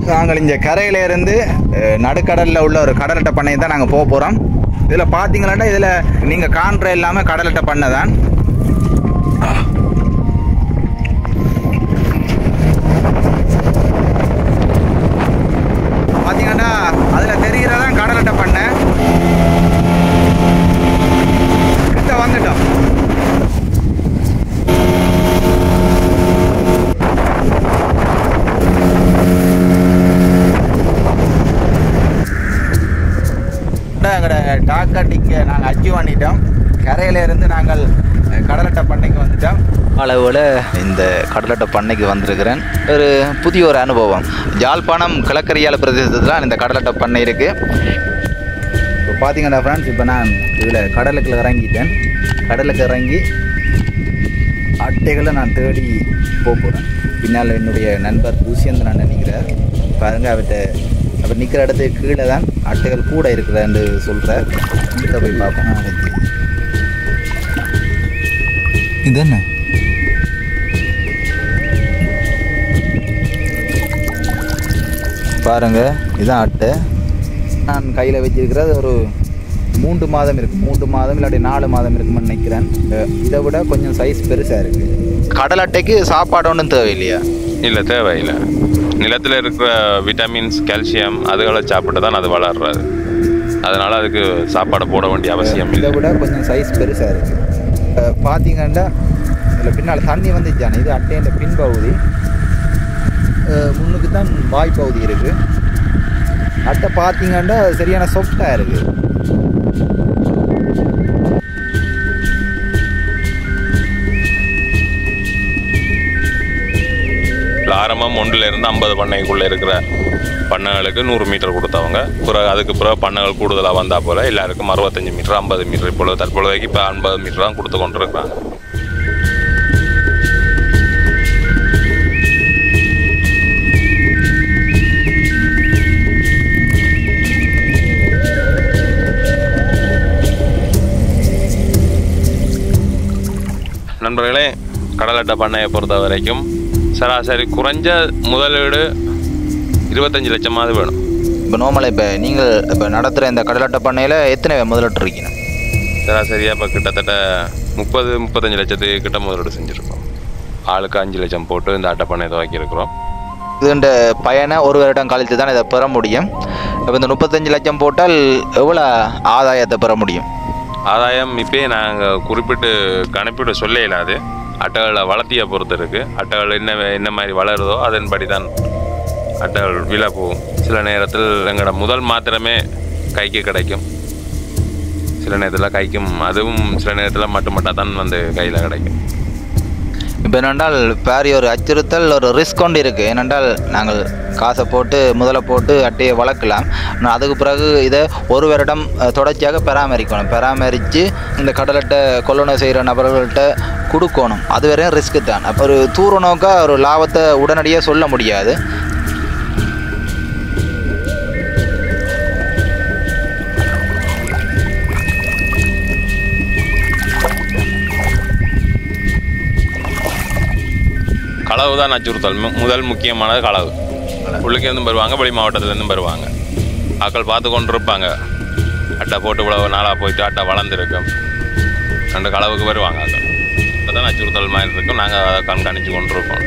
நாங்கள் இங்கே கரையில இருந்து அஹ், நடுக்கடலில் உள்ள ஒரு கடலட்டை பண்ணை தான் நாங்கள் போக போகிறோம் இதில் பார்த்தீங்கன்னா இதில் நீங்கள் காண்ற எல்லாமே கடலட்டை பண்ணை தான் பார்த்தீங்கன்னா அதில் தெரிகிறதான் கடலட்டை பண்ணை கிட்ட வந்துட்டோம் எங்களோட டாக்காட்டிக்கு நாங்கள் அச்சீவ் பண்ணிட்டோம் கரையில இருந்து நாங்கள் அஹ், கடலட்டை பண்ணைக்கு வந்துட்டோம் அளவில் இந்த கடலட்டை பண்ணைக்கு வந்திருக்கிறேன் ஒரு புதிய ஒரு அனுபவம் ஜாழ்ப்பாணம் கிழக்கரியால பிரதேசத்தில் இந்த கடலட்டை பண்ணை இருக்குது இப்போ பார்த்தீங்கன்னா ஃப்ரெண்ட்ஸ் இப்போ நான் இதில் கடலுக்குள்ள இறங்கிட்டேன் கடலுக்கு இறங்கி அட்டைகளை நான் தேடி போக போகிறேன் பின்னால் என்னுடைய நண்பர் துஷ்யந்தன் நினைக்கிறார் பாருங்க அவர்கிட்ட அவர் நிற்கிற இடத்துக்கு கீழே தான் அட்டைகள் கூட இருக்குதான்னு சொல்கிறார் கிட்ட போய் பார்ப்போம் ஆ, அது. இது என்ன பாருங்க இதான் அட்டை நான் கையில் வச்சிருக்கிறது ஒரு மூன்று மாதம் இருக்கு மூன்று மாதம் இல்லாட்டி நாலு மாதம் இருக்குமென்னு நினைக்கிறேன் அஹ் இதை விட கொஞ்சம் சைஸ் பெருசாக இருக்கு கடல் அட்டைக்கு சாப்பாடு ஒன்றும் தேவையில்லையா இல்லை தேவையில்லை நிலத்தில் இருக்கிற விட்டமின்ஸ் கால்சியம் அதுகளை சாப்பிட்டு தான் அது வளர்றது அதனால் அதுக்கு சாப்பாடு போட வேண்டிய அவசியம் இதை இல்லை விட கொஞ்சம் சைஸ் பெருசாக இருக்கு அஹ் பார்த்தீங்கன்னா இதில் பின்னால் தண்ணி வந்துச்சானே இது அட்டையின் பின்பகுதி அஹ் முன்னுக்கு தான் வாய் பகுதி இருக்கு அட்டை பார்த்தீங்கன்னா சரியான சாஃப்டாக இருக்கு ஆரம்பம் ஒன்றிலிருந்து ஐம்பது பண்ணைக்குள்ளே இருக்கிற பண்ணைகளுக்கு நூறு மீட்டர் கொடுத்தவங்க பிறகு அதுக்கு பிறகு பண்ணைகள் கூடுதலாக வந்தால் போல் எல்லாருக்கும் அறுபத்தஞ்சு மீட்டர் ஐம்பது மீட்டர் இப்பொழுது தற்பொழுதைக்கு இப்போ ஐம்பது மீட்டர் தான் கொடுத்து கொண்டிருக்கிறாங்க நண்பர்களே கடலட்டை பண்ணையை பொறுத்த வரைக்கும் சராசரி குறைஞ்ச முதலீடு இருபத்தஞ்சு லட்சமாவது வேணும் இப்போ நார்மலாக இப்போ நீங்கள் இப்போ நடத்துகிற இந்த கடலட்டை பண்ணையில் எத்தனை முதலிட்டு இருக்கீங்க சராசரியாக இப்போ கிட்டத்தட்ட முப்பது முப்பத்தஞ்சு லட்சத்துக்கு கிட்ட முதலீடு செஞ்சுருக்கோம் ஆளுக்கு அஞ்சு லட்சம் போட்டு இந்த அட்டை பண்ணை துவக்கியிருக்கிறோம் இதுன்ற பயனை ஒரு வருடம் கழித்து தான் இதை பெற முடியும் இப்போ இந்த முப்பத்தஞ்சு லட்சம் போட்டால் எவ்வளோ ஆதாயத்தை பெற முடியும் ஆதாயம் இப்பயே நாங்கள் குறிப்பிட்டு கணப்பிட்டு சொல்ல இயலாது அட்டைகளை வளர்த்தியை பொறுத்து இருக்குது அட்டைகள் என்ன வே- என்ன மாதிரி வளருதோ அதன்படி தான் அட்டைகள் விலை போகும் சில நேரத்தில் எங்களோட முதல் மாத்திரமே கைக்கு கிடைக்கும் சில நேரத்தில் கைக்கும் அதுவும் சில நேரத்தில் மட்டும் மட்டும் தான் வந்து கையில் கிடைக்கும் இப்போ என்னென்றால் பாரி ஒரு அச்சுறுத்தல் ஒரு ரிஸ்க் கொண்டு இருக்குது ஏனென்றால் நாங்கள் காசை போட்டு முதல்ல போட்டு அட்டையை வளர்க்கலாம் ஆனால் அதுக்கு பிறகு இதை ஒரு வருடம் அஹ், தொடர்ச்சியாக பராமரிக்கணும் பராமரித்து இந்த கடலட்டை கொள்ளணும் செய்கிற நபர்கள்ட்ட கொடுக்கணும் அது வரையும் ரிஸ்க்கு தான் அப்போ ஒரு தூர நோக்கா ஒரு லாபத்தை உடனடியாக சொல்ல முடியாது களவு தான் அச்சுறுத்தல் மு- முதல் முக்கியமானது களவு உள்ளுக்கேருந்தும் வருவாங்க வெளி மாவட்டத்துலேருந்தும் வருவாங்க ஆக்கள் பார்த்து கொண்டு இருப்பாங்க அட்டை போட்டு இவ்வளவு நாளாக போயிட்டு அட்டை வளர்ந்துருக்கும் ரெண்டு களவுக்கு வருவாங்க ஆக்கள் இப்போ தான் அச்சுறுத்தல் மாதிரி இருக்கும் நாங்கள் அதை கண்காணித்து கொண்டு இருக்கோம்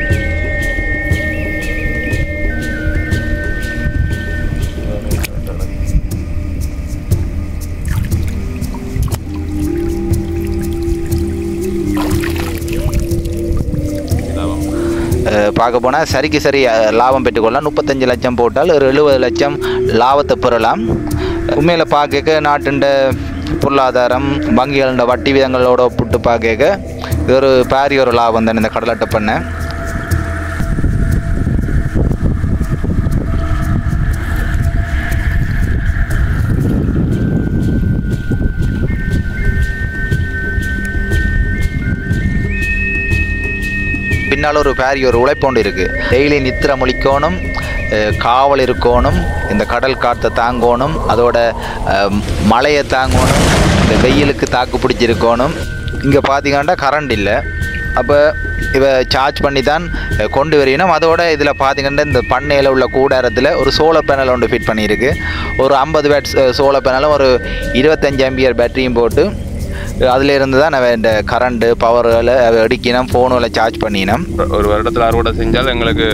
லாபம் அஹ், பார்க்க போனால் சரிக்கு சரி அஹ், லாபம் பெற்றுக்கொள்ளலாம் முப்பத்தஞ்சு லட்சம் போட்டால் ஒரு எழுபது லட்சம் லாபத்தை பெறலாம் உண்மையில் பார்க்க நாட்டுண்ட பொருளாதாரம் வங்கிகளோட வட்டி விதங்களோட ஒப்பிட்டு பார்க்க இது ஒரு பாரிய ஒரு லாபம் தான் இந்த கடலாட்டை பண்ண பின்னால் ஒரு பாரிய ஒரு உழைப்பொண்டு இருக்குது டெய்லி நித்திர முழிக்கணும் அஹ், காவல் இருக்கணும் இந்த கடல் காற்றை தாங்கணும் அதோட அஹ், மழையை தாங்கணும் இந்த வெயிலுக்கு தாக்கு பிடிச்சிருக்கணும் இங்கே பார்த்தீங்கன்னா கரண்ட் இல்லை அப்போ இவ சார்ஜ் பண்ணி தான் அஹ், கொண்டு வரணும் அதோட இதில் பார்த்தீங்கன்னா இந்த பண்ணையில் உள்ள கூடாரத்தில் ஒரு சோலார் பேனல் ஒன்று ஃபிட் பண்ணியிருக்கு ஒரு ஐம்பது பேட்ஸ் சோலார் பேனலும் ஒரு இருபத்தஞ்சி ஆம்பியர் பேட்டரியும் போட்டு அதில் இருந்து தான் நான் இந்த கரண்ட்டு பவர்களை எடுக்கணும் ஃபோனில் சார்ஜ் பண்ணினோம் ஒரு வருடத்தில் அறுவடை செஞ்சால் எங்களுக்கு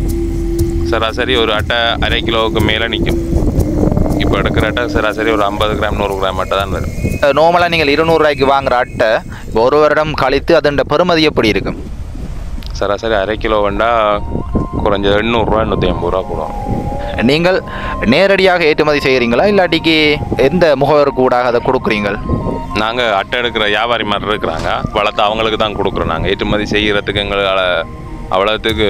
சராசரி ஒரு அட்டை அரை கிலோவுக்கு மேலே நிற்கும் இப்போ எடுக்கிற அட்டை சராசரி ஒரு ஐம்பது கிராம் நூறு கிராம் அட்டை தான் வரும் நார்மலாக நீங்கள் இருநூறுவாய்க்கு வாங்குற அட்டை இப்போ ஒரு வருடம் கழித்து அதோட பெறுமதி எப்படி இருக்கும் சராசரி அரை கிலோ வேண்டா குறைஞ்சது எண்ணூறுரூவா எண்ணூற்றி ஐம்பது ரூபா போடுவோம் நீங்கள் நேரடியாக ஏற்றுமதி செய்கிறீங்களா இல்லாட்டிக்கு எந்த முகவருக்கு ஊடாக அதை கொடுக்குறீங்கள் நாங்கள் அட்டை எடுக்கிற வியாபாரி மாதிரி இருக்கிறாங்க வளர்த்து அவங்களுக்கு தான் கொடுக்குறோம் நாங்கள் ஏற்றுமதி செய்கிறதுக்கு எங்களால் அவ்வளோத்துக்கு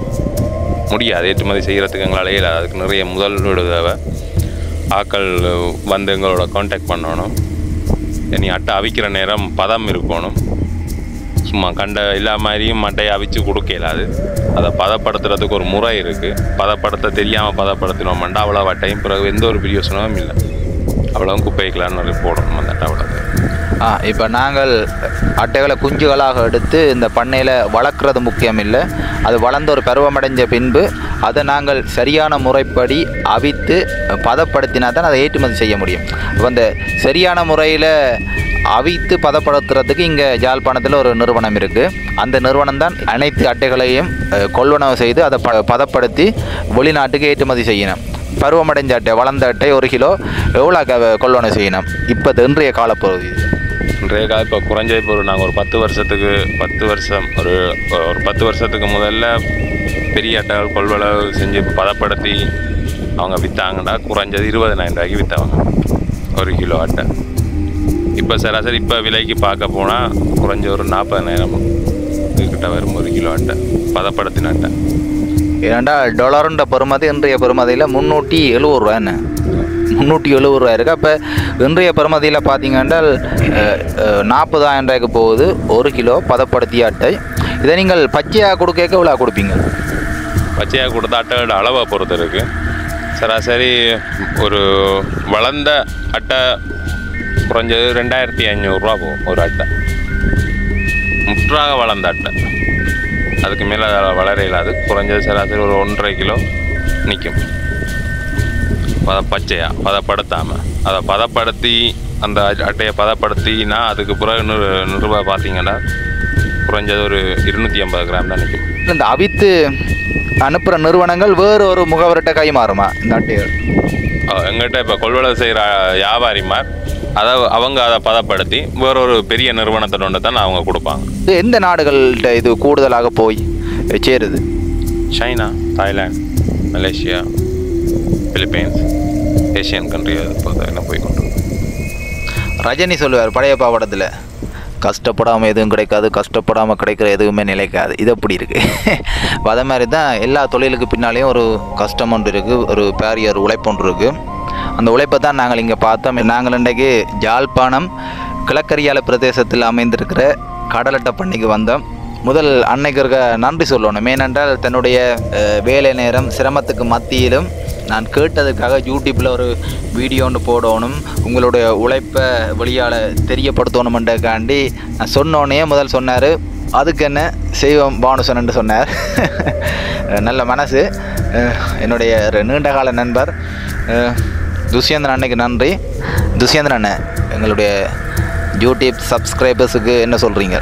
முடியாது ஏற்றுமதி செய்கிறதுக்கு எங்களால் இயலாது அதுக்கு நிறைய முதலீடு தேவை ஆக்கள் வந்து எங்களோட காண்டாக்ட் பண்ணணும் இனி அட்டை அவிக்கிற நேரம் பதம் இருக்கணும் சும்மா கண்ட எல்லா மாதிரியும் மட்டையை அவிச்சு கொடுக்க இயலாது அதை பதப்படுத்துறதுக்கு ஒரு முறை இருக்குது பதப்படுத்த தெரியாமல் பதப்படுத்தினோம்னா அவ்வளோ அட்டையும் பிறகு எந்த ஒரு பிரயோசனமும் இல்லை அவ்வளோ குப்பைக்கலான்னு போடணும் அந்த அட்டை அவ்வளோ ஆ இப்போ நாங்கள் அட்டைகளை குஞ்சுகளாக எடுத்து இந்த பண்ணையில் வளர்க்குறது முக்கியம் இல்லை அது வளர்ந்த ஒரு பருவமடைஞ்ச பின்பு அதை நாங்கள் சரியான முறைப்படி அவித்து பதப்படுத்தினா தான் அதை ஏற்றுமதி செய்ய முடியும் இப்போ இந்த சரியான முறையில் அவித்து பதப்படுத்துறதுக்கு இங்கே ஜாழ்ப்பாணத்தில் ஒரு நிறுவனம் இருக்குது அந்த நிறுவனம் தான் அனைத்து அட்டைகளையும் அஹ், கொள்வனவு செய்து அதை ப பதப்படுத்தி வெளிநாட்டுக்கு ஏற்றுமதி செய்யணும் பருவமடைஞ்ச அட்டை வளர்ந்த அட்டை ஒரு கிலோ எவ்வளோ க- கொள்வனவு செய்யணும் இப்போ இன்றைய காலப்பகுதி இன்றைய கால இப்போ குறைஞ்ச இப்போ ஒரு நாங்கள் ஒரு பத்து வருஷத்துக்கு பத்து வருஷம் ஒரு ஒரு பத்து வருஷத்துக்கு முதல்ல பெரிய அட்டைகள் கொள்வளவு செஞ்சு பதப்படுத்தி அவங்க விற்றாங்கன்னா குறைஞ்சது இருபதனாயிரம் ரூபாய்க்கு விற்றாங்க ஒரு கிலோ அட்டை இப்போ சராசரி இப்போ விலைக்கு பார்க்க போனால் குறைஞ்ச ஒரு நாற்பதனாயிரம் கிட்ட வரும் ஒரு கிலோ அட்டை பதப்படுத்தின அட்டை ஏன்டா டாலருன்ற பெறுமதி இன்றைய பெறுமதியில் முந்நூற்றி எழுபது ரூபா என்ன முந்நூற்றி எழுபது ரூபா இருக்குது அப்போ இன்றைய பெறுமதியில் பார்த்தீங்கன்னா நாற்பதாயிரம் ரூபாய்க்கு போகுது ஒரு கிலோ பதப்படுத்திய அட்டை இதை நீங்கள் பச்சையாக கொடுக்க எவ்வளோ கொடுப்பீங்க பச்சையாக கொடுத்த அட்டையோட அளவை பொறுத்து இருக்குது சராசரி ஒரு வளர்ந்த அட்டை குறைஞ்சது ரெண்டாயிரத்தி ஐநூறுரூவா போகும் ஒரு அட்டை முற்றாக வளர்ந்த அட்டை அதுக்கு மேலே வளர இல்லாது குறைஞ்சது சராசரி ஒரு ஒன்றரை கிலோ நிற்கும் பத பச்சையாக பதப்படுத்தாமல் அதை பதப்படுத்தி அந்த அட்- அட்டையை பதப்படுத்தினா அதுக்கு பிறகு நிறு நிறுவ பார்த்தீங்கன்னா குறைஞ்சது ஒரு இருநூற்றி ஐம்பது கிராம் தான் நிற்கும் இந்த அவித்து அனுப்புகிற நிறுவனங்கள் வேறு ஒரு முகவர்கிட்ட கை மாறுமா இந்த அட்டைகள் அஹ் எங்கிட்ட இப்போ கொள்வளவு செய்கிற வியாபாரிமார் அதை அவங்க அதை பதப்படுத்தி வேறொரு பெரிய நிறுவனத்திட்ட தான் அவங்க கொடுப்பாங்க இது எந்த நாடுகள்கிட்ட இது கூடுதலாக போய் சேருது China Thailand Malaysia Philippines Asian country அது போது என்ன போய் கொண்டு ரஜினி சொல்லுவார் பழைய பாவடத்தில் கஷ்டப்படாமல் எதுவும் கிடைக்காது கஷ்டப்படாமல் கிடைக்கிற எதுவுமே நிலைக்காது இது அப்படி இருக்குது அதே மாதிரி தான் எல்லா தொழிலுக்கு பின்னாலேயும் ஒரு கஷ்டம் ஒன்று இருக்குது ஒரு பேரிய ஒரு உழைப்பு ஒன்று இருக்குது அந்த உழைப்பை தான் நாங்கள் இங்கே பார்த்தோம் நாங்கள் இன்றைக்கு ஜாழ்ப்பாணம் கிழக்கரியால பிரதேசத்தில் அமைந்திருக்கிற கடலட்டை பண்ணைக்கு வந்தோம் முதல் அன்னைக்கு இருக்க நன்றி சொல்லணும் ஏனென்றால் தன்னுடைய அஹ், வேலை நேரம் சிரமத்துக்கு மத்தியிலும் நான் கேட்டதுக்காக யூடியூப்பில் ஒரு வீடியோ ஒன்று போடணும் உங்களுடைய உழைப்பை வெளியால் தெரியப்படுத்தணுமென்றக்காண்டி நான் சொன்னோடனே முதல் சொன்னார் அதுக்கு என்ன செய்வோம் பானுசன் சொன்னார் நல்ல மனசு அஹ், என்னுடைய ஒரு நீண்டகால நண்பர் அஹ், துஷ்யந்தன் அன்னைக்கு நன்றி துஷ்யந்தன் அண்ணன் எங்களுடைய யூடியூப் சப்ஸ்கிரைபர்ஸுக்கு என்ன சொல்கிறீங்க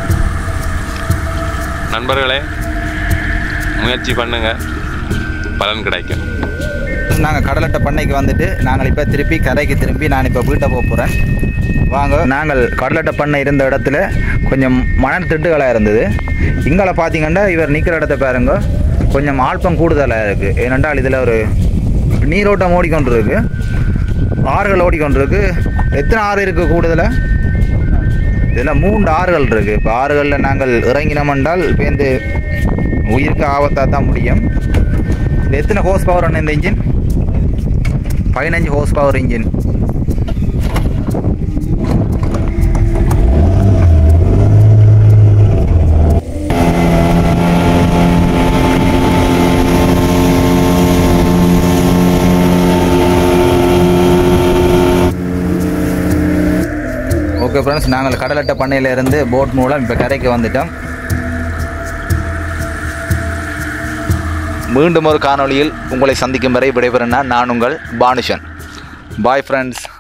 நண்பர்களே முயற்சி பண்ணுங்க பலன் கிடைக்கும் நாங்கள் கடலட்டை பண்ணைக்கு வந்துட்டு நாங்கள் இப்போ திருப்பி கரைக்கு திரும்பி நான் இப்போ வீட்டை போக போகிறேன் வாங்க நாங்கள் கடலட்டை பண்ணை இருந்த இடத்துல கொஞ்சம் மணல் திட்டுகளாக இருந்தது இங்கால பார்த்தீங்கன்னா இவர் நிற்கிற இடத்த பாருங்க கொஞ்சம் ஆல்பம் கூடுதலாக இருக்குது ஏனென்றால் இதில் ஒரு நீரோட்டம் ஓடிக்கொண்டிருக்கு ஆறுகள் ஓடிக்கொண்டிருக்கு எத்தனை ஆறு இருக்குது கூடுதலாக இதில் மூன்று ஆறுகள் இருக்குது இப்போ ஆறுகளில் நாங்கள் இறங்கினோம் என்றால் பேருந்து உயிருக்கு ஆபத்தாக தான் முடியும் இது எத்தனை ஹோஸ் பவர் இந்த இன்ஜின் பதினஞ்சு horse power engine okay friends நாங்கள் கடலட்டை பண்ணையிலேருந்து போட் மூலம் இப்போ கரைக்கு வந்துட்டோம் மீண்டும் ஒரு காணொளியில் உங்களை சந்திக்கும் வரை விடைபெறும் நான் நான் உங்கள் பானுஷன் பாய் ஃப்ரெண்ட்ஸ்